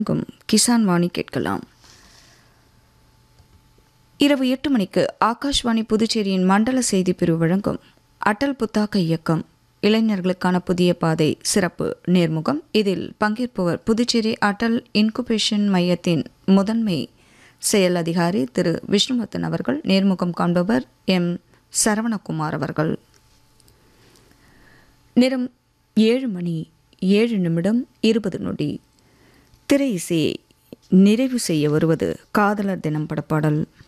கும் கிசான் வாணி கேட்கலாம் இரவு எட்டு மணிக்கு ஆகாஷ்வாணி புதுச்சேரியின் மண்டல செய்தி பிரிவு வழங்கும் அடல் புத்தாக்க இயக்கம் இளைஞர்களுக்கான புதிய பாதை சிறப்பு நேர்முகம் இதில் பங்கேற்பவர் புதுச்சேரி அடல் இன்குபேஷன் மையத்தின் முதன்மை செயல் அதிகாரி திரு விஷ்ணுவர்தன் அவர்கள் நேர்முகம் காண்பவர் எம் சரவணகுமார் அவர்கள் நேரம் ஏழு மணி ஏழு நிமிடம் இருபது நொடி திரை இசையை நிறைவு செய்ய வருவது காதலர் தினம் படப்பாடல்